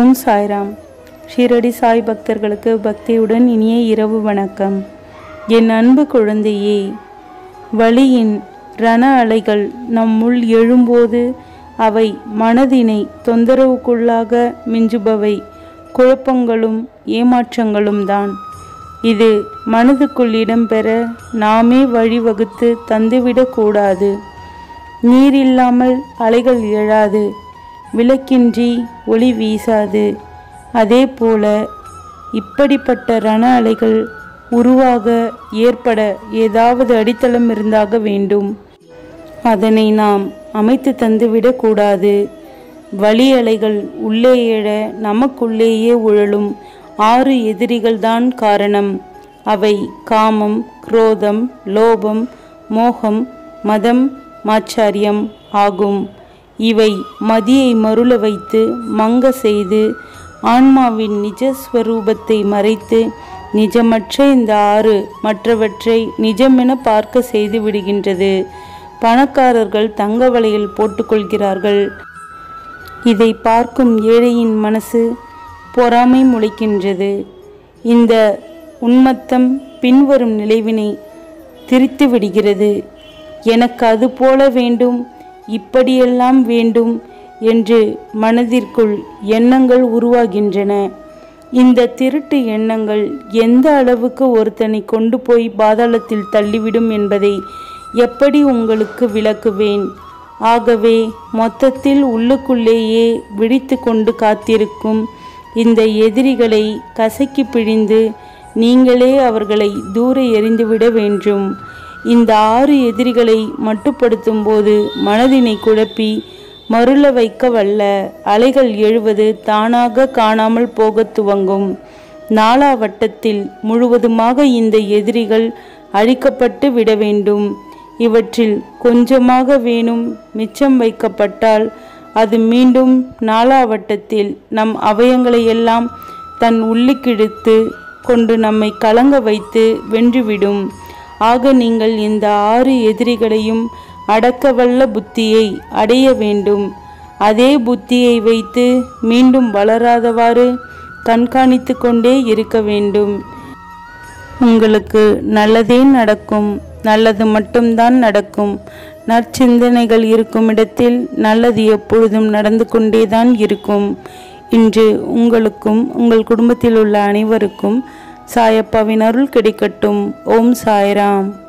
ஓம் சாய்ராம் ஷீரடி சாய் பக்தர்களுக்கு பக்தியுடன் இனிய இரவு வணக்கம் என் அன்பு குழந்தையே வழியின் ரண அலைகள் நம்முள் எழும்போது அவை மனதினை தொந்தரவுக்குள்ளாக மிஞ்சுபவை குழப்பங்களும் ஏமாற்றங்களும் தான் இது மனதுக்குள் இடம்பெற நாமே வழிவகுத்து தந்துவிடக்கூடாது நீர் இல்லாமல் அலைகள் எழாது விளக்கின்றி ஒளி வீசாது அதே போல இப்படிப்பட்ட ரண அலைகள் உருவாக ஏற்பட ஏதாவது அடித்தளம் இருந்தாக வேண்டும் அதனை நாம் அமைத்து தந்துவிடக்கூடாது வழி அலைகள் உள்ளே எழ நமக்குள்ளேயே உழலும் ஆறு எதிரிகள்தான் காரணம் அவை காமம் குரோதம் லோபம் மோகம் மதம் மாச்சாரியம் ஆகும் இவை மதியை மருள வைத்து மங்க செய்து ஆன்மாவின் நிஜஸ்வரூபத்தை மறைத்து நிஜமற்ற இந்த ஆறு மற்றவற்றை நிஜமென பார்க்க செய்து விடுகின்றது பணக்காரர்கள் தங்க வலையில் போட்டுக்கொள்கிறார்கள் இதை பார்க்கும் ஏழையின் மனசு பொறாமை முளைக்கின்றது இந்த உன்மத்தம் பின்வரும் நிலைவினை திரித்து விடுகிறது எனக்கு அது போல வேண்டும் இப்படியெல்லாம் வேண்டும் என்று மனதிற்குள் எண்ணங்கள் உருவாகின்றன இந்த திருட்டு எண்ணங்கள் எந்த அளவுக்கு ஒருத்தனை கொண்டு போய் பாதாளத்தில் தள்ளிவிடும் என்பதை எப்படி உங்களுக்கு விளக்குவேன் ஆகவே மொத்தத்தில் உள்ளுக்குள்ளேயே விழித்து கொண்டு காத்திருக்கும் இந்த எதிரிகளை கசக்கி பிழிந்து நீங்களே அவர்களை தூர எறிந்துவிட வேண்டும் இந்த ஆறு எதிரிகளை மட்டுப்படுத்தும் போது மனதினை குழப்பி மருள வைக்க வல்ல அலைகள் எழுவது தானாக காணாமல் போகத் துவங்கும் நாலா வட்டத்தில் முழுவதுமாக இந்த எதிரிகள் அழிக்கப்பட்டு விட வேண்டும் இவற்றில் கொஞ்சமாக வேணும் மிச்சம் வைக்கப்பட்டால் அது மீண்டும் நாலாவட்டத்தில் நம் அவயங்களை எல்லாம் தன் உள்ளுக்கிழுத்து கொண்டு நம்மை கலங்க வைத்து வென்றுவிடும் ஆக நீங்கள் இந்த ஆறு எதிரிகளையும் அடக்கவல்ல புத்தியை அடைய வேண்டும் அதே புத்தியை வைத்து மீண்டும் வளராதவாறு கண்காணித்து கொண்டே இருக்க வேண்டும் உங்களுக்கு நல்லதே நடக்கும் நல்லது மட்டும்தான் நடக்கும் நற்சிந்தனைகள் இருக்கும் இடத்தில் நல்லது எப்பொழுதும் நடந்து கொண்டேதான் இருக்கும் இன்று உங்களுக்கும் உங்கள் குடும்பத்தில் உள்ள அனைவருக்கும் சாயப்பாவின் அருள் கிடைக்கட்டும் ஓம் சாய்ராம்